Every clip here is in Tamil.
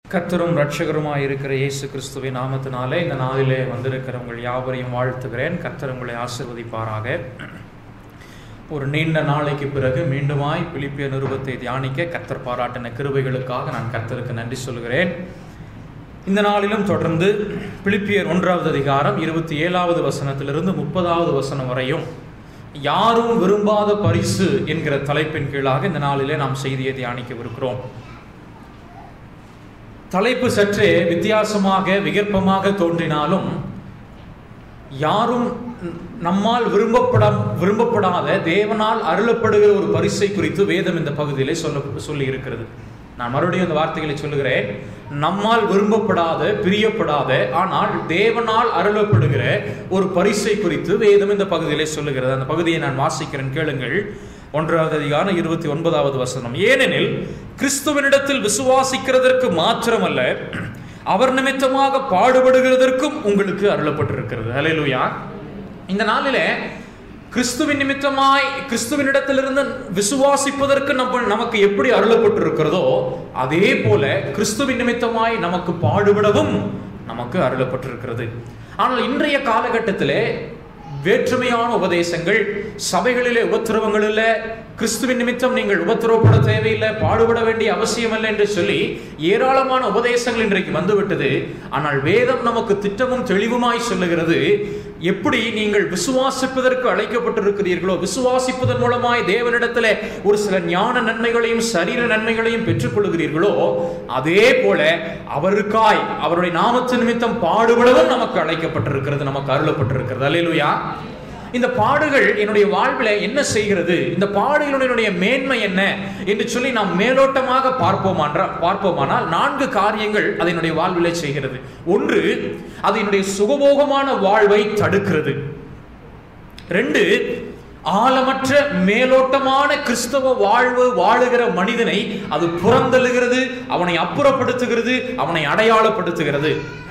கர்த்தரும் ரட்சகருமாய் இருக்கிற இயேசு கிறிஸ்துவின் நாமத்தினாலே இந்த நாளிலே வந்திருக்கிற உங்கள் யாவரையும் வாழ்த்துகிறேன் கர்த்தர் உங்களை ஆசிர்வதிப்பாராக ஒரு நீண்ட நாளைக்கு பிறகு மீண்டுமாய் பிலிப்பிய நிருபத்தை தியானிக்க கர்த்தர் பாராட்டின கிருபைகளுக்காக நான் கர்த்தருக்கு நன்றி சொல்கிறேன் இந்த நாளிலும் தொடர்ந்து பிலிப்பியர் ஒன்றாவது அதிகாரம் இருபத்தி ஏழாவது வசனத்திலிருந்து முப்பதாவது வசனம் வரையும் யாரும் விரும்பாத பரிசு என்கிற தலைப்பின் கீழாக இந்த நாளிலே நாம் செய்தியை தியானிக்கவிருக்கிறோம் தலைப்பு சற்றே வித்தியாசமாக விகற்பமாக தோன்றினாலும் யாரும் நம்மால் விரும்பப்பட விரும்பப்படாத தேவனால் அருளப்படுகிற ஒரு பரிசை குறித்து வேதம் இந்த பகுதியிலே சொல்ல சொல்லி இருக்கிறது நான் மறுபடியும் இந்த வார்த்தைகளை சொல்லுகிறேன் நம்மால் விரும்பப்படாத பிரியப்படாத ஆனால் தேவனால் அருளப்படுகிற ஒரு பரிசை குறித்து வேதம் இந்த பகுதியிலே சொல்லுகிறது அந்த பகுதியை நான் வாசிக்கிறேன் கேளுங்கள் ஒன்றாவது அதிகாரம் இருபத்தி ஒன்பதாவது வசனம் ஏனெனில் கிறிஸ்துவனிடத்தில் விசுவாசிக்கிறதற்கு மாத்திரமல்ல அவர் நிமித்தமாக பாடுபடுகிறதற்கும் உங்களுக்கு அருளப்பட்டிருக்கிறது அலையலுயா இந்த நாளிலே கிறிஸ்துவின் நிமித்தமாய் கிறிஸ்துவனிடத்திலிருந்து விசுவாசிப்பதற்கு நம்ம நமக்கு எப்படி அருளப்பட்டிருக்கிறதோ அதே போல கிறிஸ்துவின் நிமித்தமாய் நமக்கு பாடுபடவும் நமக்கு அருளப்பட்டிருக்கிறது ஆனால் இன்றைய காலகட்டத்திலே வேற்றுமையான உபதேசங்கள் சபைகளிலே உபத்திரவங்கள் இல்லை கிறிஸ்துவின் நிமித்தம் நீங்கள் உபத்திரவப்பட தேவையில்லை பாடுபட வேண்டிய அவசியம் இல்லை என்று சொல்லி ஏராளமான உபதேசங்கள் இன்றைக்கு வந்துவிட்டது ஆனால் வேதம் நமக்கு திட்டமும் தெளிவுமாய் சொல்லுகிறது எப்படி நீங்கள் விசுவாசிப்பதற்கு அழைக்கப்பட்டிருக்கிறீர்களோ விசுவாசிப்பதன் மூலமாய் தேவனிடத்தில் ஒரு சில ஞான நன்மைகளையும் சரீர நன்மைகளையும் பெற்றுக்கொள்கிறீர்களோ அதே போல அவருக்காய் அவருடைய நாமத்து நிமித்தம் பாடுபடவும் நமக்கு அழைக்கப்பட்டிருக்கிறது நமக்கு அருளப்பட்டிருக்கிறது அல்லேலுயா இந்த பாடுகள் என்னுடைய வாழ்வில் என்ன செய்கிறது இந்த பாடுகளுடைய மேன்மை என்ன என்று சொல்லி நாம் மேலோட்டமாக பார்ப்போமான்ற பார்ப்போமானால் நான்கு காரியங்கள் அதனுடைய வாழ்விலே செய்கிறது ஒன்று அது என்னுடைய சுகபோகமான வாழ்வை தடுக்கிறது ரெண்டு ஆழமற்ற மேலோட்டமான கிறிஸ்தவ வாழ்வு வாழுகிற மனிதனை அது புறந்தள்ளுகிறது அவனை அப்புறப்படுத்துகிறது அவனை அடையாளப்படுத்துகிறது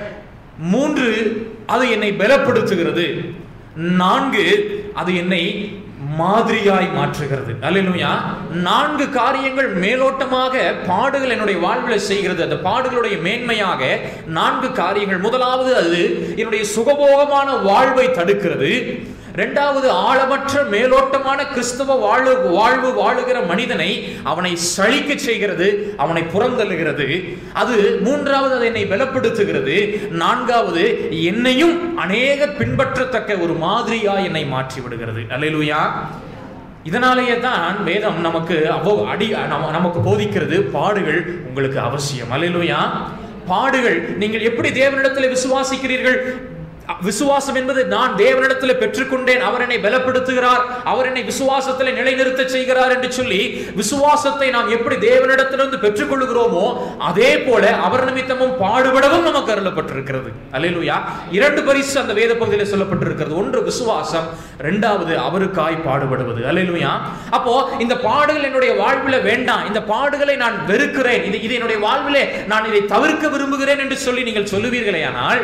மூன்று அது என்னை பலப்படுத்துகிறது நான்கு அது என்னை மாதிரியாய் மாற்றுகிறது அல்லா நான்கு காரியங்கள் மேலோட்டமாக பாடுகள் என்னுடைய வாழ்வில் செய்கிறது அந்த பாடுகளுடைய மேன்மையாக நான்கு காரியங்கள் முதலாவது அது என்னுடைய சுகபோகமான வாழ்வை தடுக்கிறது இரண்டாவது ஆழமற்ற மேலோட்டமான கிறிஸ்தவ வாழ்வு வாழ்வு வாழுகிற மனிதனை அவனை சழிக்க செய்கிறது அவனை புறந்தள்ளுகிறது அது மூன்றாவது அதை என்னை பலப்படுத்துகிறது நான்காவது என்னையும் அநேக பின்பற்றத்தக்க ஒரு மாதிரியா என்னை மாற்றி விடுகிறது அல்லேலூயா இதனாலேயே தான் வேதம் நமக்கு அவ்வளோ அடி நமக்கு போதிக்கிறது பாடுகள் உங்களுக்கு அவசியம் அல்லேலூயா பாடுகள் நீங்கள் எப்படி தேவனிடத்தில் விசுவாசிக்கிறீர்கள் விசுவாசம் என்பது நான் தேவனிடத்தில் பெற்றுக்கொண்டேன் அவர் என்னை பலப்படுத்துகிறார் அவர் என்னை விசுவாசத்தில் நிலைநிறுத்த செய்கிறார் என்று சொல்லி விசுவாசத்தை நாம் எப்படி தேவனிடத்திலிருந்து பெற்றுக்கொள்கிறோமோ அதே போல அவர் நிமித்தமும் பாடுபடவும் நமக்கு அருளப்பட்டிருக்கிறது அல்லேலூயா இரண்டு பரிசு அந்த வேத பகுதியில் சொல்லப்பட்டிருக்கிறது ஒன்று விசுவாசம் இரண்டாவது அவருக்காய் பாடுபடுவது அல்லேலூயா அப்போ இந்த பாடுகள் என்னுடைய வாழ்வில் வேண்டாம் இந்த பாடுகளை நான் வெறுக்கிறேன் இது இது என்னுடைய வாழ்விலே நான் இதை தவிர்க்க விரும்புகிறேன் என்று சொல்லி நீங்கள் சொல்லுவீர்களே ஆனால்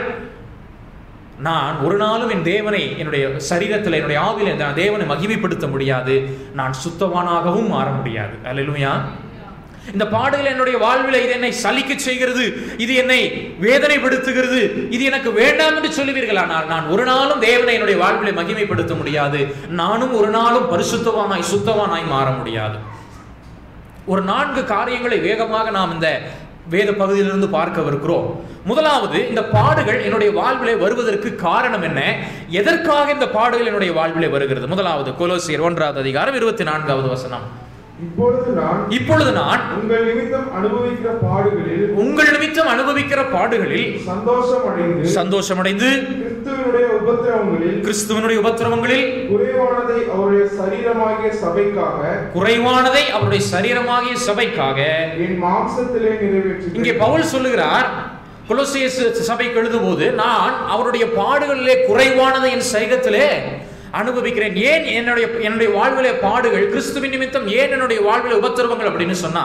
நான் ஒரு நாளும் என் தேவனை என்னுடைய சரீரத்தில் என்னுடைய ஆவில நான் தேவனை மகிமைப்படுத்த முடியாது நான் சுத்தவானாகவும் மாற முடியாது அல்லா இந்த பாடுகள் என்னுடைய வாழ்வில் இது என்னை சலிக்க செய்கிறது இது என்னை வேதனைப்படுத்துகிறது இது எனக்கு வேண்டாம் என்று சொல்லுவீர்கள் ஆனால் நான் ஒரு நாளும் தேவனை என்னுடைய வாழ்வில் மகிமைப்படுத்த முடியாது நானும் ஒரு நாளும் பரிசுத்தவானாய் சுத்தவானாய் மாற முடியாது ஒரு நான்கு காரியங்களை வேகமாக நாம் இந்த வேத பகுதியிலிருந்து பார்க்கவிருக்கிறோம் முதலாவது இந்த பாடுகள் என்னுடைய வாழ்விலே வருவதற்கு காரணம் என்ன எதற்காக இந்த பாடுகள் என்னுடைய வாழ்விலே வருகிறது முதலாவது கொலோசியர் ஒன்றாவது அதிகாரம் இருபத்தி நான்காவது வசனம் இப்பொழுது நான் இப்பொழுது நான் உங்கள் நிமித்தம் அனுபவிக்கிற பாடுகளில் உங்கள் நிமித்தம் அனுபவிக்கிற பாடுகளில் சந்தோஷம் அடைந்து சந்தோஷமடைந்து கிறிஸ்துவனுடைய உபத்திரவங்களில் கிறிஸ்துவனுடைய உபத்திரவங்களில் குறைவானதை அவருடைய சரீரமாகிய சபைக்காக குறைவானதை அவருடைய சரீரமாகிய சபைக்காக என் மாம்சத்திலே நிறைவேற்றி இங்கே பவுல் சொல்லுகிறார் கொலோசியஸ் சபைக்கு எழுதும்போது நான் அவருடைய பாடுகளிலே குறைவானதை என் சரீரத்திலே அனுபவிக்கிறேன் ஏன் என்னுடைய என்னுடைய வாழ்விலே பாடுகள் கிறிஸ்துவின் நிமித்தம் ஏன் என்னுடைய வாழ்விலே உபத்திரவங்கள் அப்படின்னு சொன்னா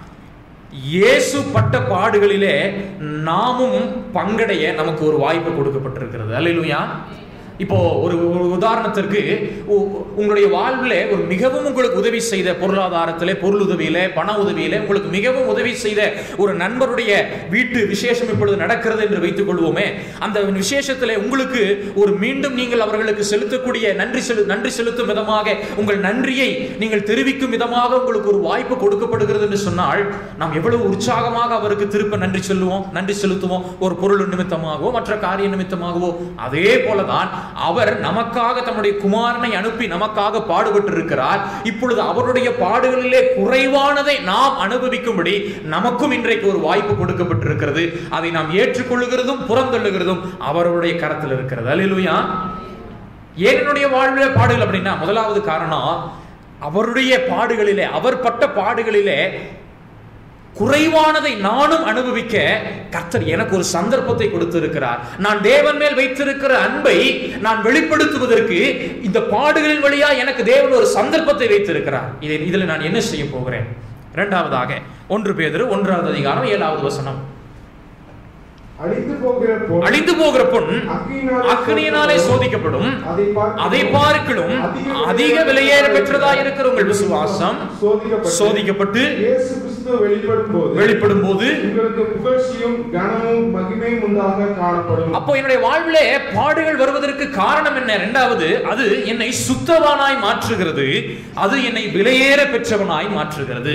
இயேசு பட்ட பாடுகளிலே நாமும் பங்கடைய நமக்கு ஒரு வாய்ப்பு கொடுக்கப்பட்டிருக்கிறது அல்லையா இப்போ ஒரு ஒரு உதாரணத்திற்கு உ- உங்களுடைய வாழ்வில் ஒரு மிகவும் உங்களுக்கு உதவி செய்த பொருளாதாரத்திலே பொருள் உதவியிலே பண உதவியிலே உங்களுக்கு மிகவும் உதவி செய்த ஒரு நண்பருடைய வீட்டு விசேஷம் இப்பொழுது நடக்கிறது என்று வைத்துக் கொள்வோமே அந்த விசேஷத்திலே உங்களுக்கு ஒரு மீண்டும் நீங்கள் அவர்களுக்கு செலுத்தக்கூடிய நன்றி செலு நன்றி செலுத்தும் விதமாக உங்கள் நன்றியை நீங்கள் தெரிவிக்கும் விதமாக உங்களுக்கு ஒரு வாய்ப்பு கொடுக்கப்படுகிறது என்று சொன்னால் நாம் எவ்வளவு உற்சாகமாக அவருக்கு திருப்ப நன்றி சொல்லுவோம் நன்றி செலுத்துவோம் ஒரு பொருள் நிமித்தமாகவோ மற்ற காரிய நிமித்தமாகவோ அதே போலதான் அவர் நமக்காக தம்முடைய குமாரனை அனுப்பி நமக்காக பாடுபட்டு இருக்கிறார் இப்பொழுது அவருடைய பாடுகளிலே குறைவானதை நாம் அனுபவிக்கும்படி நமக்கும் இன்றைக்கு ஒரு வாய்ப்பு கொடுக்கப்பட்டிருக்கிறது அதை நாம் ஏற்றுக்கொள்ளுகிறதும் புறந்தள்ளுகிறதும் அவருடைய கரத்தில் இருக்கிறது அல்லேலூயா ஏன் என்னுடைய வாழ்வில் பாடுகள் அப்படின்னா முதலாவது காரணம் அவருடைய பாடுகளிலே அவர் பட்ட பாடுகளிலே குறைவானதை நானும் அனுபவிக்க கர்த்தர் எனக்கு ஒரு சந்தர்ப்பத்தை கொடுத்திருக்கிறார் நான் தேவன் மேல் வைத்திருக்கிற அன்பை நான் வெளிப்படுத்துவதற்கு இந்த பாடுகளின் வழியா எனக்கு தேவன் ஒரு சந்தர்ப்பத்தை வைத்திருக்கிறார் இதை இதில் நான் என்ன செய்ய போகிறேன் இரண்டாவதாக ஒன்று பேதரு ஒன்றாவது அதிகாரம் ஏழாவது வசனம் அழிந்து போகிற பொன் அழிந்து போகிற பொன் அக்கினியினாலே அக்னியினாலே சோதிக்கப்படும் அதை பார்க்கிலும் அதை பார்க்கிலும் அதிக விலையேற பெற்றதா இருக்கிற உங்கள் விசுவாசம் சோதிக்கப்பட்டு சோதிக்கப்பட்டு இயேசு கிறிஸ்து வெளிப்படும் போது வெளிப்படும் போது உங்களுக்கு புகழ்ச்சியும் கனமும் மகிமையும் உண்டாக காணப்படும் அப்போ என்னுடைய வாழ்விலே பாடுகள் வருவதற்கு காரணம் என்ன இரண்டாவது அது என்னை சுத்தவானாய் மாற்றுகிறது அது என்னை விலையேற பெற்றவனாய் மாற்றுகிறது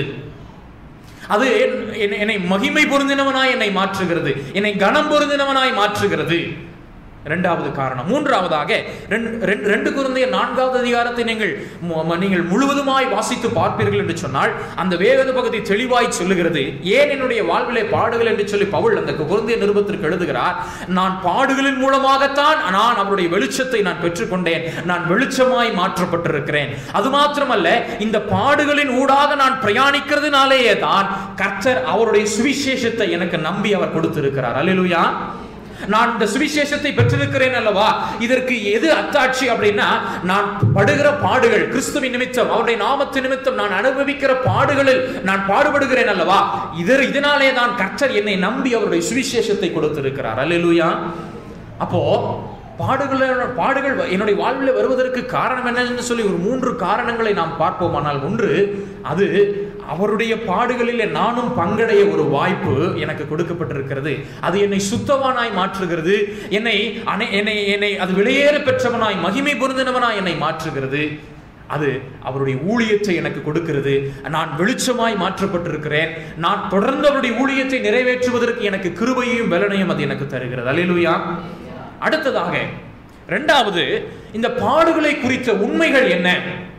அது என்- என்னை மகிமை பொருந்தினவனாய் என்னை மாற்றுகிறது என்னை கனம் பொருந்தினவனாய் மாற்றுகிறது இரண்டாவது காரணம் மூன்றாவதாக ரெண்டு- ரெண்டு- ரெண்டு குருந்தைய நான்காவது அதிகாரத்தை நீங்கள் மு- ம- நீங்கள் முழுவதுமாய் வாசித்து பார்ப்பீர்கள் என்று சொன்னால் அந்த வேத பகுதி தெளிவாய் சொல்லுகிறது ஏன் என்னுடைய வாழ்விலே பாடுகள் என்று சொல்லி பவுல் அந்த குருந்திய நிருபத்திற்கு எழுதுகிறார் நான் பாடுகளின் மூலமாகத்தான் நான் அவருடைய வெளிச்சத்தை நான் பெற்றுக்கொண்டேன் நான் வெளிச்சமாய் மாற்றப்பட்டிருக்கிறேன் அது மாத்திரமல்ல இந்த பாடுகளின் ஊடாக நான் பிரயாணிக்கிறதுனாலேயே தான் கர்த்தர் அவருடைய சுவிசேஷத்தை எனக்கு நம்பி அவர் கொடுத்திருக்கிறார் அல்லேலூயா நான் இந்த சுவிசேஷத்தை பெற்றிருக்கிறேன் அல்லவா இதற்கு எது அத்தாட்சி அப்படின்னா நான் படுகிற பாடுகள் கிறிஸ்துவின் நிமித்தம் அவருடைய நாமத்து நிமித்தம் நான் அனுபவிக்கிற பாடுகளில் நான் பாடுபடுகிறேன் அல்லவா இதர் இதனாலே தான் கர்த்தர் என்னை நம்பி அவருடைய சுவிசேஷத்தை கொடுத்திருக்கிறார் அல்லேலூயா அப்போ பாடுகள் பாடுகள் என்னுடைய வாழ்வில் வருவதற்கு காரணம் என்னன்னு சொல்லி ஒரு மூன்று காரணங்களை நாம் பார்ப்போமானால் ஒன்று அது அவருடைய பாடுகளிலே நானும் பங்கடைய ஒரு வாய்ப்பு எனக்கு கொடுக்கப்பட்டிருக்கிறது அது என்னை சுத்தவானாய் மாற்றுகிறது என்னை அனை- என்னை என்னை அது வெளியேற பெற்றவனாய் மகிமை பொருந்தினவனாய் என்னை மாற்றுகிறது அது அவருடைய ஊழியத்தை எனக்கு கொடுக்கிறது நான் வெளிச்சமாய் மாற்றப்பட்டிருக்கிறேன் நான் தொடர்ந்து அவருடைய ஊழியத்தை நிறைவேற்றுவதற்கு எனக்கு கிருபையையும் பலனையும் அது எனக்கு தருகிறது அல்லேலூயா அடுத்ததாக இரண்டாவது இந்த பாடுகளை குறித்த உண்மைகள் என்ன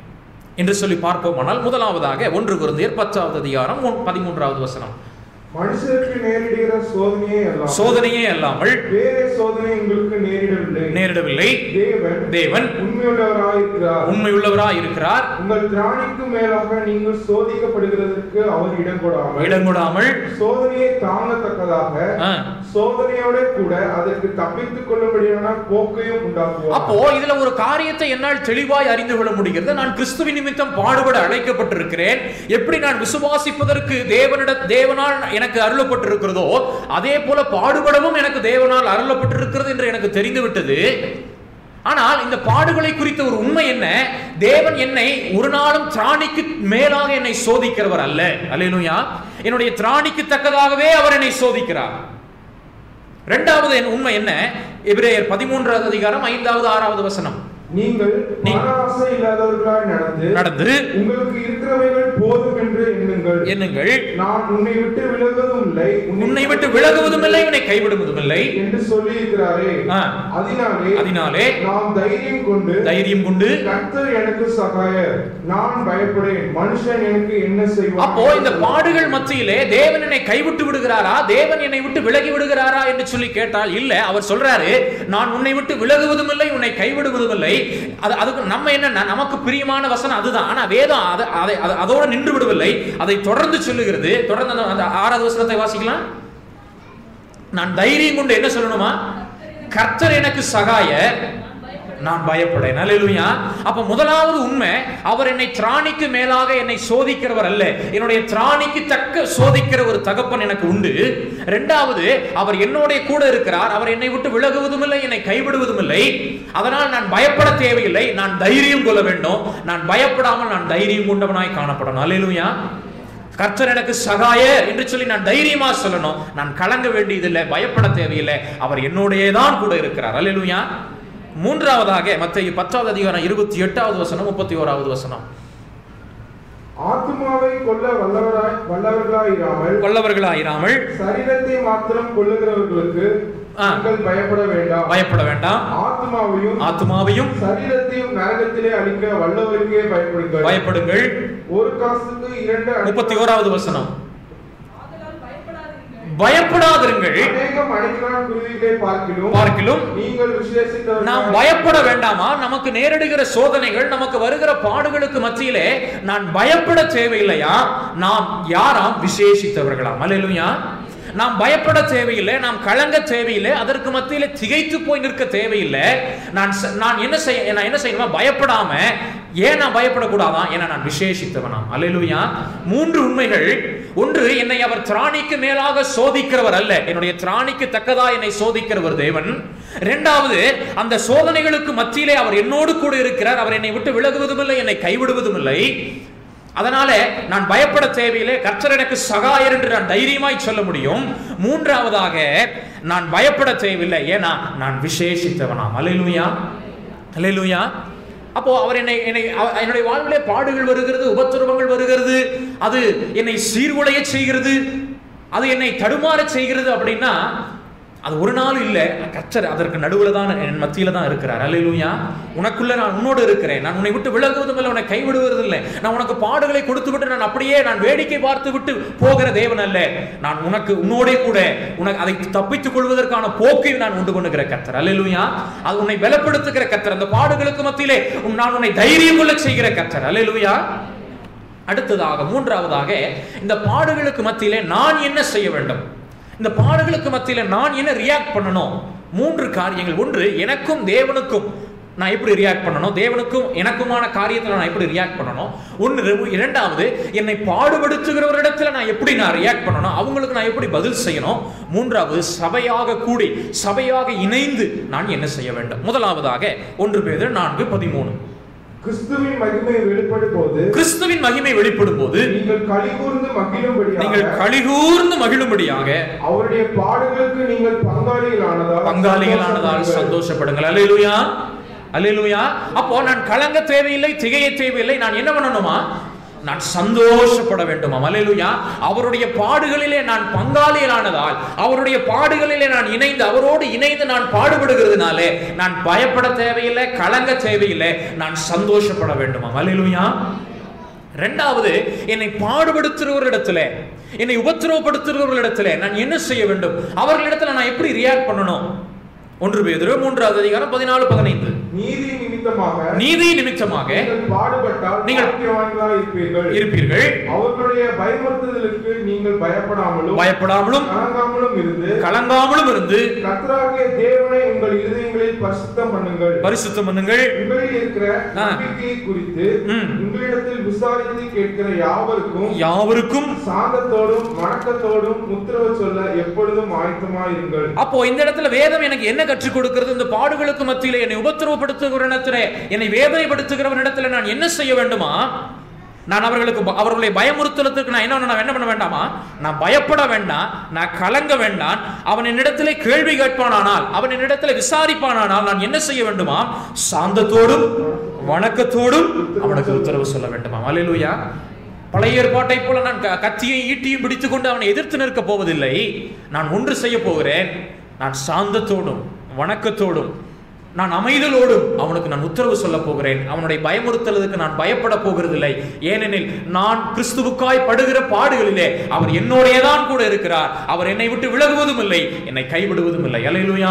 என்று சொல்லி பார்ப்போமானால் முதலாவதாக ஒன்று குருந்தியர் பத்தாவது அதிகாரம் ஒன்- பதிமூன்றாவது வசனம் மனுஷருக்கு நேரிடுகிற சோதனையே எல்லாம் சோதனையே அல்லாமல் வேறே சோதனை உங்களுக்கு நேரிடவில்லை நேரிடவில்லை தேவன் தேவன் உண்மையுள்ளவராயிருக்கிறார் உண்மையுள்ளவராய் இருக்கிறார் உங்கள் திராணிக்கு மேலாக நீங்கள் சோதிக்கப்படுகிறதற்கு அவர் இடம் கொடாமல் இடம் கொடாமல் சோதனையை தாங்கத்தக்கதாக ஆ, சோதனையோட கூட அதற்கு தப்பித்துக் கொள்ளும்படியான போக்கையும் உண்டாக்குவார் அப்போ இதுல ஒரு காரியத்தை என்னால் தெளிவாய் அறிந்து கொள்ள முடிகிறது நான் கிறிஸ்துவின் நிமித்தம் பாடுபட அழைக்கப்பட்டிருக்கிறேன் எப்படி நான் விசுவாசிப்பதற்கு தேவனிட தேவனால் எனக்கு அருளப்பட்டிருக்கிறதோ அதே போல பாடுபடவும் எனக்கு தேவனால் அருளப்பட்டிருக்கிறது என்று எனக்கு தெரிந்து விட்டது ஆனால் இந்த பாடுகளை குறித்த ஒரு உண்மை என்ன தேவன் என்னை ஒரு நாளும் திராணிக்கு மேலாக என்னை சோதிக்கிறவர் அல்ல அல்லேலூயா என்னுடைய திராணிக்கு தக்கதாகவே அவர் என்னை சோதிக்கிறார் இரண்டாவது என் உண்மை என்ன எபிரேயர் பதிமூன்றாவது அதிகாரம் ஐந்தாவது ஆறாவது வசனம் நீங்கள் நீ- மன ஆசை இல்லாதவர்களாய் நடந்து நடந்து உங்களுக்கு இருக்கிறவைகள் போதும் என்று எண்ணுங்கள் எண்ணுங்கள் நான் உன்னை விட்டு விலகுவதும் இல்லை உன்னை விட்டு விலகுவதும் இல்லை உன்னை கைவிடுவதும் இல்லை என்று சொல்லி இருக்கிறாரே ஆ. அதனாலே அதனாலே நாம் தைரியம் கொண்டு தைரியம் கொண்டு கர்த்தர் எனக்கு சகாயர் நான் பயப்படேன் மனுஷன் எனக்கு என்ன செய்வான் அப்போ இந்த பாடுகள் மத்தியிலே தேவன் என்னை கைவிட்டு விடுகிறாரா தேவன் என்னை விட்டு விலகி விடுகிறாரா என்று சொல்லி கேட்டால் இல்ல அவர் சொல்றாரு நான் உன்னை விட்டு விலகுவதும் இல்லை உன்னை கைவிடுவதும் இல்லை அது அதுக்கு நம்ம என்ன நமக்கு பிரியமான வசனம் அதுதான் ஆனா வேதம் அதை அதை அதை- அதோட நின்று விடவில்லை அதை தொடர்ந்து சொல்லுகிறது தொடர்ந்து அந்த- அந்த ஆறாவது வசனத்தை வாசிக்கலாம் நான் தைரியம் கொண்டு என்ன சொல்லணுமா கர்த்தர் எனக்கு சகாய நான் பயப்படேன் அல்லேலூயா அப்ப முதலாவது உண்மை அவர் என்னை திராணிக்கு மேலாக என்னை சோதிக்கிறவர் அல்ல என்னுடைய திராணிக்கு தக்க சோதிக்கிற ஒரு தகப்பன் எனக்கு உண்டு இரண்டாவது அவர் என்னோட கூட இருக்கிறார் அவர் என்னை விட்டு விலகுவதும் இல்லை என்னை கைவிடுவதும் இல்லை அதனால் நான் பயப்பட தேவையில்லை நான் தைரியம் கொள்ள வேண்டும் நான் பயப்படாமல் நான் தைரியம் கொண்டவனாய் காணப்படணும் அல்லேலூயா கர்த்தர் எனக்கு சகாய என்று சொல்லி நான் தைரியமா சொல்லணும் நான் கலங்க வேண்டியதில்லை பயப்பட தேவையில்லை அவர் என்னோடயே தான் கூட இருக்கிறார் அல்லேலூயா மூன்றாவதாக மத்திய பத்தாவது அதிகாரம் இருபத்தி எட்டாவது வசனம் முப்பத்தி ஓராவது வசனம் ஆத்துமாவை கொல்ல வல்லவராய் வல்லவர்களாயிராமல் கொள்ளவர்களாயிராமல் சரீரத்தை மாத்திரம் கொல்லுகிறவர்களுக்கு ஆ. நீங்கள் பயப்பட வேண்டாம் பயப்பட வேண்டாம் ஆத்மாவையும் ஆத்மாவையும் சரீரத்தையும் நரகத்திலே அழிக்க வல்லவருக்கே பயப்படுங்கள் பயப்படுங்கள் ஒரு காசுக்கு இரண்டு அடி- முப்பத்தி ஓராவது வசனம் ஆதலால் பயப்படாதீர்கள் பயப்படாதிருங்கள் அநேகம் அடைக்கலான் குருவிகளை பார்க்கிலும் பார்க்கிலும் நீங்கள் விசேஷித்தவர்களாய் நாம் பயப்பட வேண்டாமா நமக்கு நேரிடுகிற சோதனைகள் நமக்கு வருகிற பாடுகளுக்கு மத்தியிலே நான் பயப்பட தேவையில்லையா நாம் யாராம் விசேஷித்தவர்களாம் அல்லேலூயா நாம் பயப்பட தேவையில்லை நாம் கலங்க தேவையில்லை அதற்கு மத்தியில திகைத்து போய் நிற்க தேவையில்லை நான் ச- நான் என்ன செய்ய நான் என்ன செய்யணுமா பயப்படாம ஏன் நான் பயப்படக்கூடாதா ஏன்னா நான் விசேஷித்தவனாம் அல்லேலூயா மூன்று உண்மைகள் ஒன்று என்னை அவர் திராணிக்கு மேலாக சோதிக்கிறவர் அல்ல என்னுடைய திராணிக்கு தக்கதா என்னை சோதிக்கிறவர் தேவன் இரண்டாவது அந்த சோதனைகளுக்கு மத்தியிலே அவர் என்னோடு கூட இருக்கிறார் அவர் என்னை விட்டு விலகுவதும் இல்லை என்னை கைவிடுவதும் இல்லை அதனால நான் பயப்பட தேவையில்லை கர்த்தர் எனக்கு சகாயர் என்று நான் தைரியமாய் சொல்ல முடியும் மூன்றாவதாக நான் பயப்பட தேவையில்லை ஏன்னா நான் விசேஷித்தவனாம் அல்லேலூயா அல்லேலூயா அப்போ அவர் என்னை என்னை அவ- என்னுடைய வாழ்விலே பாடுகள் வருகிறது உபத்திரவங்கள் வருகிறது அது என்னை சீர்குலைய செய்கிறது அது என்னை தடுமாற செய்கிறது அப்படின்னா அது ஒரு நாள் இல்லை கர்த்தர் அதற்கு நடுவில் தான் என் மத்தியில தான் இருக்கிறார் அல்லேலூயா உனக்குள்ள நான் உன்னோடு இருக்கிறேன் நான் உன்னை விட்டு விலகுவதும் இல்லை உன்னை கைவிடுவதும் இல்லை நான் உனக்கு பாடுகளை கொடுத்து விட்டு நான் அப்படியே நான் வேடிக்கை பார்த்து விட்டு போகிற தேவன் அல்ல நான் உனக்கு உன்னோடே கூட உனக்கு அதை தப்பித்துக் கொள்வதற்கான போக்கை நான் உண்டு பண்ணுகிற கர்த்தர் அல்லேலூயா அது உன்னை பலப்படுத்துகிற கர்த்தர் அந்த பாடுகளுக்கு மத்தியிலே உன் நான் உன்னை தைரியம் கொள்ள செய்கிற கர்த்தர் அல்லேலூயா அடுத்ததாக மூன்றாவதாக இந்த பாடுகளுக்கு மத்தியிலே நான் என்ன செய்ய வேண்டும் இந்த பாடுகளுக்கு மத்தியில நான் என்ன ரியாக்ட் பண்ணணும் மூன்று காரியங்கள் ஒன்று எனக்கும் தேவனுக்கும் நான் எப்படி ரியாக்ட் பண்ணணும் தேவனுக்கும் எனக்குமான காரியத்தில் நான் எப்படி ரியாக்ட் பண்ணணும் ஒன்று இரண்டாவது என்னை பாடுபடுத்துகிறவரிடத்துல நான் எப்படி நான் ரியாக்ட் பண்ணணும் அவங்களுக்கு நான் எப்படி பதில் செய்யணும் மூன்றாவது சபையாக கூடி சபையாக இணைந்து நான் என்ன செய்ய வேண்டும் முதலாவதாக ஒன்று பேர் நான்கு பதிமூணு கிறிஸ்துவின் மகிமை வெளிப்படும் போது கிறிஸ்துவின் மகிமை வெளிப்படும் போது நீங்கள் கலிகூர்ந்து மகிழும்படியாக நீங்கள் கலிகூர்ந்து மகிழும்படியாக அவருடைய பாடுகளுக்கு நீங்கள் பங்காளிகளானதால் பங்காளிகளானதால் சந்தோஷப்படுங்கள். சந்தோஷப்படுங்கள் அல்லேலூயா அல்லேலூயா அப்போ நான் கலங்க தேவையில்லை திகைய தேவையில்லை நான் என்ன பண்ணணுமா நான் சந்தோஷப்பட வேண்டுமா அல்லேலூயா அவருடைய பாடுகளிலே நான் பங்காளிகளானதால் அவருடைய பாடுகளிலே நான் இணைந்து அவரோடு இணைந்து நான் பாடுபடுகிறதுனாலே நான் பயப்பட தேவையில்லை கலங்க தேவையில்லை நான் சந்தோஷப்பட வேண்டுமா அல்லேலூயா ரெண்டாவது என்னை பாடுபடுத்துகிறவரிடத்துல என்னை உபத்திரவப்படுத்துகிறவர்களிடத்துல நான் என்ன செய்ய வேண்டும் அவர்களிடத்துல நான் எப்படி ரியாக்ட் பண்ணணும் ஒன்று பேதுரு மூன்றாவது அதிகாரம் பதினாலு பதினைந்து நீதி நிமித்தமாக நீதி நிமித்தமாக நீங்கள் பாடுபட்டால் நீங்கள் பாக்கியவான்களாய் இருப்பீர்கள் இருப்பீர்கள் அவர்களுடைய பயமுறுத்துதலுக்கு நீங்கள் பயப்படாமலும் பயப்படாமலும் கலங்காமலும் இருந்து கலங்காமலும் இருந்து கர்த்தராகிய தேவனை உங்கள் இருதயங்களில் பரிசுத்தம் பண்ணுங்கள் பரிசுத்தம் பண்ணுங்கள் உங்களில் இருக்கிற ஆ. நம்பிக்கையை குறித்து ம். உங்களிடத்தில் விசாரித்து கேட்கிற யாவருக்கும் யாவருக்கும் சாந்தத்தோடும் வணக்கத்தோடும் உத்தரவு சொல்ல எப்பொழுதும் ஆயத்தமாயிருங்கள் அப்போ இந்த இடத்துல வேதம் எனக்கு என்ன கற்றுக் கொடுக்கிறது இந்த பாடுகளுக்கு மத்தியிலே என்னை உபத்திரவப்படுத்துகிறவரிடத்திலே என்னை வேதனைப்படுத்துகிறவரிடத்துல நான் என்ன செய்ய வேண்டுமா நான் அவர்களுக்கு ப- அவர்களுடைய பயமுறுத்தலுக்கு நான் என்ன பண்ண- நான் என்ன பண்ண வேண்டாமா நான் பயப்பட வேண்டாம் நான் கலங்க வேண்டாம் அவன் என்னிடத்திலே கேள்வி கேட்பானானால் அவன் என்னிடத்திலே விசாரிப்பானானால் நான் என்ன செய்ய வேண்டுமா சாந்தத்தோடும் வணக்கத்தோடும் அவனுக்கு உத்தரவு சொல்ல வேண்டுமா அல்லேலூயா பழைய ஏற்பாட்டை போல நான் க- கத்தியையும் ஈட்டியும் பிடித்துக்கொண்டு அவனை எதிர்த்து நிற்கப் போவதில்லை நான் ஒன்று செய்ய போகிறேன் நான் சாந்தத்தோடும் வணக்கத்தோடும் நான் அமைதலோடும் அவனுக்கு நான் உத்தரவு சொல்ல போகிறேன் அவனுடைய பயமுறுத்தலுக்கு நான் பயப்பட போகிறதில்லை ஏனெனில் நான் கிறிஸ்துவுக்காய் படுகிற பாடுகளிலே அவர் என்னோடே தான் கூட இருக்கிறார் அவர் என்னை விட்டு விலகுவதும் இல்லை என்னை கைவிடுவதும் இல்லை அல்லேலூயா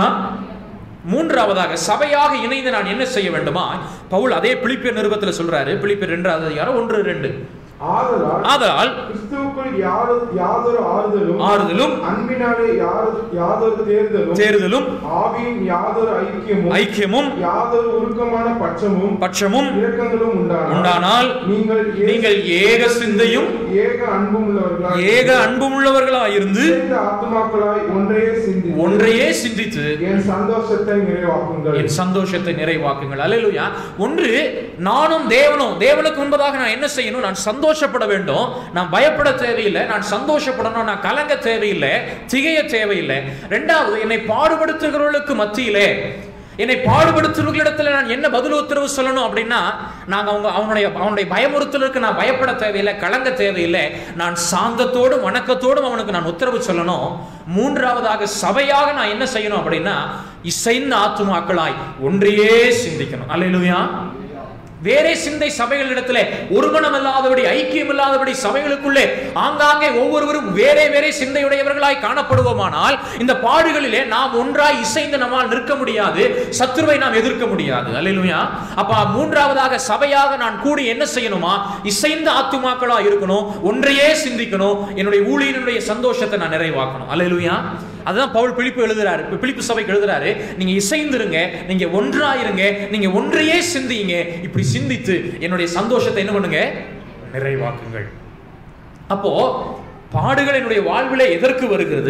மூன்றாவதாக சபையாக இணைந்து நான் என்ன செய்ய வேண்டுமா பவுல் அதே பிலிப்பியர் நிருபத்தில் சொல்றாரு பிலிப்பியர் ரெண்டாவது அதிகாரம் ஒன்று ரெண்டு ஆதலால் ஆதலால் கிறிஸ்துவுக்குள் யாரு- யாதொரு ஆறுதலும் ஆறுதலும் அன்பினாலே யாரு- யாதொரு தேர்தலும் தேர்தலும் ஆவியின் யாதொரு ஐக்கியமும் ஐக்கியமும் யாதொரு உருக்கமான பட்சமும் பட்சமும் இரக்கங்களும் உண்டானால் உண்டானால் நீங்கள் ஏ- நீங்கள் ஏக சிந்தையும் ஏக அன்பும் உள்ளவர்களாய் ஏக அன்புமுள்ளவர்களாயிருந்து சேர்ந்த ஆத்துமாக்களாய் ஒன்றையே சிந்தி ஒன்றையே சிந்தித்து என் சந்தோஷத்தை நிறைவாக்குங்கள் என் சந்தோஷத்தை நிறைவாக்குங்கள் அல்லேலூயா ஒன்று நானும் தேவனும் தேவனுக்கு முன்பதாக நான் என்ன செய்யணும் நான் சந்தோஷப்பட வேண்டும் நான் பயப்பட தேவையில்லை நான் சந்தோஷப்படணும் நான் கலங்க தேவையில்லை திகைய தேவையில்லை ரெண்டாவது என்னை பாடுபடுத்துகிறவர்களுக்கு மத்தியிலே என்னை பாடுபடுத்துறவர்களிடத்துல நான் என்ன பதில் உத்தரவு சொல்லணும் அப்படின்னா நாங்க அவங்க அவனுடைய அவனுடைய பயமுறுத்தலுக்கு நான் பயப்பட தேவையில்லை கலங்க தேவையில்லை நான் சாந்தத்தோடும் வணக்கத்தோடும் அவனுக்கு நான் உத்தரவு சொல்லணும் மூன்றாவதாக சபையாக நான் என்ன செய்யணும் அப்படின்னா இசைந்த ஆத்துமாக்களாய் ஒன்றையே சிந்திக்கணும் அல்லேலூயா வேறே சிந்தை சபைகளிடத்திலே ஒருமணம் இல்லாதபடி ஐக்கியம் இல்லாதபடி சபைகளுக்குள்ளே ஆங்காங்கே ஒவ்வொருவரும் வேறே வேறே சிந்தையுடையவர்களாய் காணப்படுவோமானால் இந்த பாடுகளிலே நாம் ஒன்றாய் இசைந்து நம்மால் நிற்க முடியாது சத்துருவை நாம் எதிர்க்க முடியாது அல்லேலூயா அப்ப மூன்றாவதாக சபையாக நான் கூடி என்ன செய்யணுமா இசைந்த ஆத்துமாக்களா இருக்கணும் ஒன்றையே சிந்திக்கணும் என்னுடைய ஊழியனுடைய சந்தோஷத்தை நான் நிறைவாக்கணும் அல்லேலூயா அதுதான் பவுல் பிலிப்பு எழுதுறாரு இப்ப பிலிப்பு சபைக்கு எழுதுறாரு நீங்க இசைந்திருங்க நீங்க ஒன்றாயிருங்க நீங்க ஒன்றையே சிந்திங்க இப்படி சிந்தித்து என்னுடைய சந்தோஷத்தை என்ன பண்ணுங்க நிறைவாக்குங்கள் அப்போ பாடுகள் என்னுடைய வாழ்விலே எதற்கு வருகிறது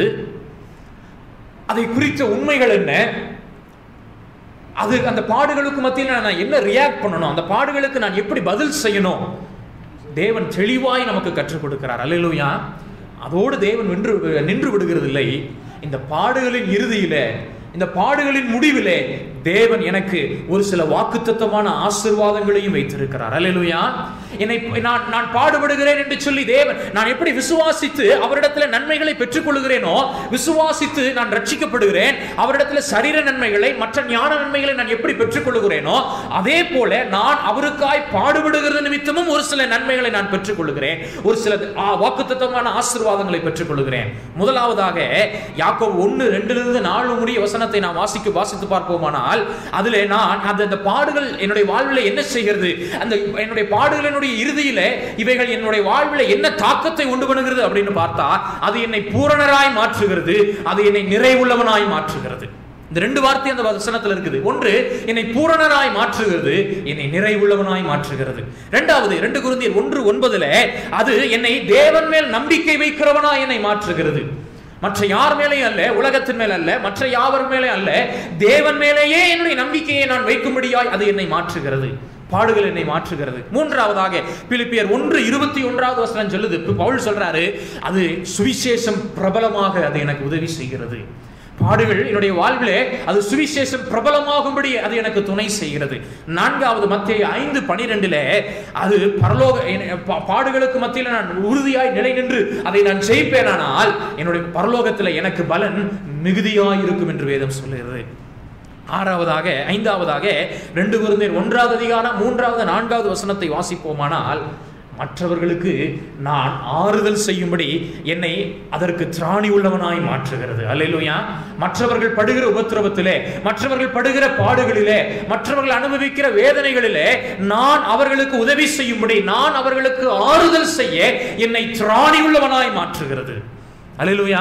அதை குறித்த உண்மைகள் என்ன அது அந்த பாடுகளுக்கு மத்தியில் நான் என்ன ரியாக்ட் பண்ணணும் அந்த பாடுகளுக்கு நான் எப்படி பதில் செய்யணும் தேவன் தெளிவாய் நமக்கு கற்றுக் கொடுக்கிறார் அல்லேலூயா அதோடு தேவன் வென்று நின்று விடுகிறதில்லை இந்த பாடுகளின் இறுதியில இந்த பாடுகளின் முடிவிலே தேவன் எனக்கு ஒரு சில வாக்குத்தத்தமான ஆசீர்வாதங்களையும் வைத்திருக்கிறார் அல்லேலூயா என்னை நான் நான் பாடுபடுகிறேன் என்று சொல்லி தேவன் நான் எப்படி விசுவாசித்து அவரிடத்துல நன்மைகளை பெற்றுக்கொள்கிறேனோ விசுவாசித்து நான் ரட்சிக்கப்படுகிறேன் அவரிடத்துல சரீர நன்மைகளை மற்ற ஞான நன்மைகளை நான் எப்படி பெற்றுக்கொள்கிறேனோ அதே போல நான் அவருக்காய் பாடுபடுகிறது நிமித்தமும் ஒரு சில நன்மைகளை நான் பெற்றுக்கொள்கிறேன் ஒரு சில ஆ, வாக்குத்தத்தமான ஆசீர்வாதங்களை பெற்றுக்கொள்கிறேன் முதலாவதாக யாக்கோபு ஒன்று ரெண்டிலிருந்து நாலு முடிய வசனத்தை நான் வாசிக்க வாசித்து பார்ப்போமானால் அதிலே நான் அந்த அந்த பாடுகள் என்னுடைய வாழ்வில் என்ன செய்கிறது அந்த என்னுடைய பாடுகளினுடைய இறுதியில இவைகள் என்னுடைய வாழ்வில் என்ன தாக்கத்தை உண்டு பண்ணுகிறது அப்படின்னு பார்த்தா அது என்னை பூரணராய் மாற்றுகிறது அது என்னை நிறைவுள்ளவனாய் மாற்றுகிறது இந்த ரெண்டு வார்த்தை அந்த வசனத்தில் இருக்குது ஒன்று என்னை பூரணராய் மாற்றுகிறது என்னை நிறைவுள்ளவனாய் மாற்றுகிறது இரண்டாவது ரெண்டு குருந்தியர் ஒன்று ஒன்பதுல அது என்னை தேவன் மேல் நம்பிக்கை வைக்கிறவனாய் என்னை மாற்றுகிறது மற்ற யார் மேலேயும் அல்ல உலகத்தின் மேல அல்ல மற்ற யாவர் மேலே அல்ல தேவன் மேலேயே என்னுடைய நம்பிக்கையை நான் வைக்கும்படியாய் அது என்னை மாற்றுகிறது பாடுகள் என்னை மாற்றுகிறது மூன்றாவதாக பிலிப்பியர் ஒன்று இருபத்தி ஒன்றாவது வசனம் சொல்லுது இப்ப பவுல் சொல்றாரு அது சுவிசேஷம் பிரபலமாக அது எனக்கு உதவி செய்கிறது பாடுகள் என்னுடைய வாழ்விலே அது சுவிசேஷம் பிரபலமாகும்படி அது எனக்கு துணை செய்கிறது நான்காவது மத்திய ஐந்து பனிரெண்டிலே அது பரலோக என- பா- பாடுகளுக்கு மத்தியில் நான் உறுதியாய் நிலை நின்று அதை நான் ஜெயிப்பேனானால் என்னுடைய பரலோகத்தில் எனக்கு பலன் மிகுதியாய் இருக்கும் என்று வேதம் சொல்லுகிறது ஆறாவதாக ஐந்தாவதாக ரெண்டு குருந்தேர் ஒன்றாவது அதிகாரம் மூன்றாவது நான்காவது வசனத்தை வாசிப்போமானால் மற்றவர்களுக்கு நான் ஆறுதல் செய்யும்படி என்னை அதற்கு திராணி உள்ளவனாய் மாற்றுகிறது அல்லேலூயா மற்றவர்கள் படுகிற உபத்திரவத்திலே மற்றவர்கள் படுகிற பாடுகளிலே மற்றவர்கள் அனுபவிக்கிற வேதனைகளிலே நான் அவர்களுக்கு உதவி செய்யும்படி நான் அவர்களுக்கு ஆறுதல் செய்ய என்னை திராணி உள்ளவனாய் மாற்றுகிறது அல்லேலூயா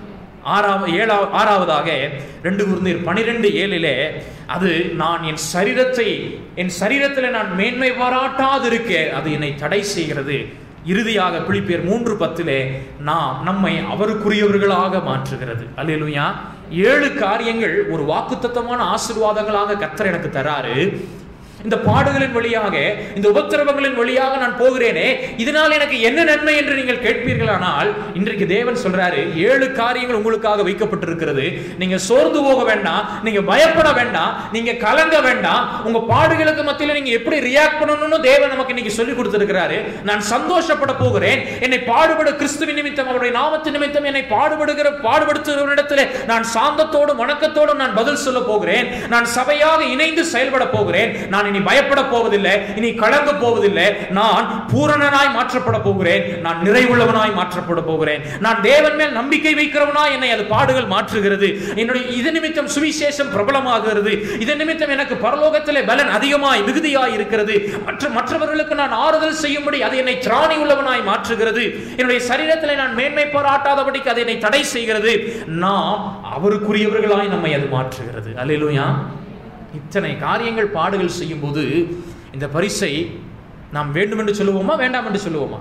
ஆறாவது ஏழாவது ஆறாவதாக ரெண்டு குருந்தீர் பனிரெண்டு ஏழிலே அது நான் என் சரீரத்தை என் சரீரத்தில் நான் மேன்மை பாராட்டாதிருக்க அது என்னை தடை செய்கிறது இறுதியாக பிலிப்பியர் மூன்று பத்திலே நாம் நம்மை அவருக்குரியவர்களாக மாற்றுகிறது அல்லேலூயா ஏழு காரியங்கள் ஒரு வாக்குத்தத்தமான ஆசீர்வாதங்களாக கத்தர் எனக்கு தராரு இந்த பாடுகளின் வழியாக இந்த உபத்திரவங்களின் வழியாக நான் போகிறேனே இதனால் எனக்கு என்ன நன்மை என்று நீங்கள் கேட்பீர்களானால் இன்றைக்கு தேவன் சொல்றாரு ஏழு காரியங்கள் உங்களுக்காக வைக்கப்பட்டிருக்கிறது நீங்க சோர்ந்து போக வேண்டாம் நீங்க பயப்பட வேண்டாம் நீங்க கலங்க வேண்டாம் உங்க பாடுகளுக்கு மத்தியில் நீங்க எப்படி ரியாக்ட் பண்ணணும்னு தேவன் நமக்கு இன்னைக்கு சொல்லி கொடுத்திருக்கிறாரு நான் சந்தோஷப்பட போகிறேன் என்னை பாடுபட கிறிஸ்துவின் நிமித்தம் அவருடைய நாமத்தின் நிமித்தம் என்னை பாடுபடுகிற பாடுபடுத்துகிறவரிடத்தில் நான் சாந்தத்தோடும் வணக்கத்தோடும் நான் பதில் சொல்ல போகிறேன் நான் சபையாக இணைந்து செயல்பட போகிறேன் நான் நான் இனி பயப்பட போவதில்லை இனி கலங்க போவதில்லை நான் பூரணனாய் மாற்றப்பட போகிறேன் நான் நிறைவுள்ளவனாய் மாற்றப்பட போகிறேன் நான் தேவன் மேல் நம்பிக்கை வைக்கிறவனாய் என்னை அது பாடுகள் மாற்றுகிறது என்னுடைய இது நிமித்தம் சுவிசேஷம் பிரபலமாகிறது இதன் நிமித்தம் எனக்கு பரலோகத்திலே பலன் அதிகமாய் மிகுதியாய் இருக்கிறது மற்ற மற்றவர்களுக்கு நான் ஆறுதல் செய்யும்படி அது என்னை திராணி உள்ளவனாய் மாற்றுகிறது என்னுடைய சரீரத்திலே நான் மேன்மை பாராட்டாதபடிக்கு அது என்னை தடை செய்கிறது நாம் அவருக்குரியவர்களாய் நம்மை அது மாற்றுகிறது அல்லேலூயா இத்தனை காரியங்கள் பாடுகள் செய்யும்போது இந்த பரிசை நாம் வேண்டும் என்று சொல்லுவோமா வேண்டாம் என்று சொல்லுவோமா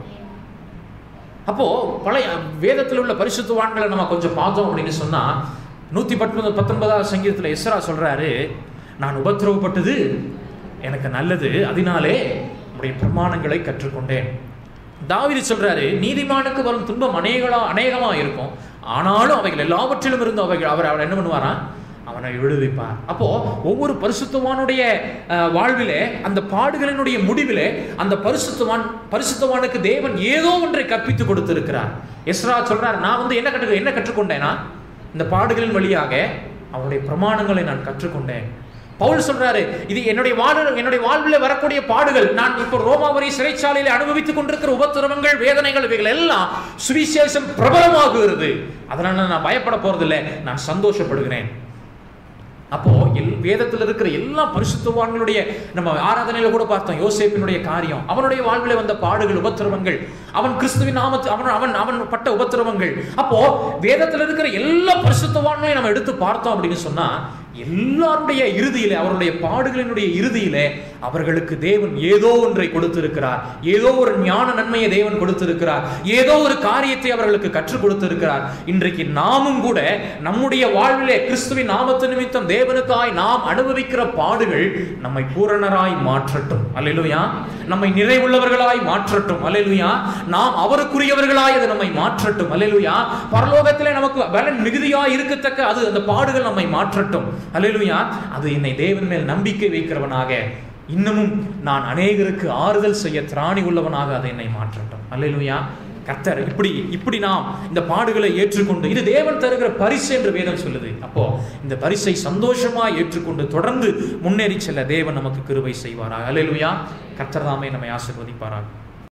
அப்போ பழைய வேதத்தில் உள்ள பரிசுத்தவான்களை நம்ம கொஞ்சம் பார்த்தோம் அப்படின்னு சொன்னா நூத்தி பத்தொன்பது பத்தொன்பதாவது சங்கீதத்தில் எஸ்ரா சொல்றாரு நான் உபத்திரவப்பட்டது எனக்கு நல்லது அதனாலே உடைய பிரமாணங்களை கற்றுக்கொண்டேன் தாவீது சொல்றாரு நீதிமானுக்கு வரும் துன்பம் அநேகலா அநேகமா இருக்கும் ஆனாலும் அவைகள் எல்லாவற்றிலும் இருந்து அவைகள் அவர் அவர் என்ன பண்ணுவாரா அவனை விடுவிப்பார் அப்போ ஒவ்வொரு பரிசுத்தவானுடைய அஹ், வாழ்விலே அந்த பாடுகளினுடைய முடிவிலே அந்த பரிசுத்தவான் பரிசுத்தவானுக்கு தேவன் ஏதோ ஒன்றை கற்பித்து கொடுத்திருக்கிறார் எஸ்ரா சொல்றார் நான் வந்து என்ன கற்று என்ன கற்றுக்கொண்டேனா இந்த பாடுகளின் வழியாக அவனுடைய பிரமாணங்களை நான் கற்றுக்கொண்டேன் பவுல் சொல்றாரு இது என்னுடைய வாழ்வு என்னுடைய வாழ்வில் வரக்கூடிய பாடுகள் நான் இப்போ ரோமாவரி சிறைச்சாலையில் அனுபவித்துக் கொண்டிருக்கிற உபத்திரவங்கள் வேதனைகள் இவைகள் எல்லாம் சுவிசேஷம் பிரபலமாகுகிறது அதனால நான் பயப்பட போறதில்லை நான் சந்தோஷப்படுகிறேன் அப்போ எல் வேதத்தில் இருக்கிற எல்லா பரிசுத்தவான்களுடைய நம்ம ஆராதனையில கூட பார்த்தோம் யோசேப்பினுடைய காரியம் அவனுடைய வாழ்வில் வந்த பாடுகள் உபத்திரவங்கள் அவன் கிறிஸ்துவின் நாமத்து அவன் அவன் அவன் பட்ட உபத்திரவங்கள் அப்போ வேதத்தில் இருக்கிற எல்லா பரிசுத்தவான்களையும் நம்ம எடுத்து பார்த்தோம் அப்படின்னு சொன்னா எல்லாருடைய இறுதியிலே அவருடைய பாடுகளினுடைய இறுதியிலே அவர்களுக்கு தேவன் ஏதோ ஒன்றை கொடுத்திருக்கிறார் ஏதோ ஒரு ஞான நன்மையை தேவன் கொடுத்திருக்கிறார் ஏதோ ஒரு காரியத்தை அவர்களுக்கு கற்றுக் கொடுத்திருக்கிறார் இன்றைக்கு நாமும் கூட நம்முடைய வாழ்விலே கிறிஸ்துவின் நாமத்து நிமித்தம் தேவனுக்காய் நாம் அனுபவிக்கிற பாடுகள் நம்மை பூரணராய் மாற்றட்டும் அல்லேலூயா நம்மை நிறைவுள்ளவர்களாய் மாற்றட்டும் அல்லேலூயா நாம் அவருக்குரியவர்களாய் அது நம்மை மாற்றட்டும் அல்லேலூயா பரலோகத்திலே நமக்கு பலன் மிகுதியாய் இருக்கத்தக்க அது அந்த பாடுகள் நம்மை மாற்றட்டும் அல்லேலூயா அது என்னை தேவன் மேல் நம்பிக்கை வைக்கிறவனாக இன்னமும் நான் அநேகருக்கு ஆறுதல் செய்ய திராணி உள்ளவனாக அதை என்னை மாற்றட்டும் அல்லேலூயா கர்த்தர் இப்படி இப்படி நாம் இந்த பாடுகளை ஏற்றுக்கொண்டு இது தேவன் தருகிற பரிசு என்று வேதம் சொல்லுது அப்போ இந்த பரிசை சந்தோஷமா ஏற்றுக்கொண்டு தொடர்ந்து முன்னேறி செல்ல தேவன் நமக்கு கிருபை செய்வாராக அல்லேலூயா கர்த்தர் தாமே நம்மை ஆசீர்வதிப்பாராக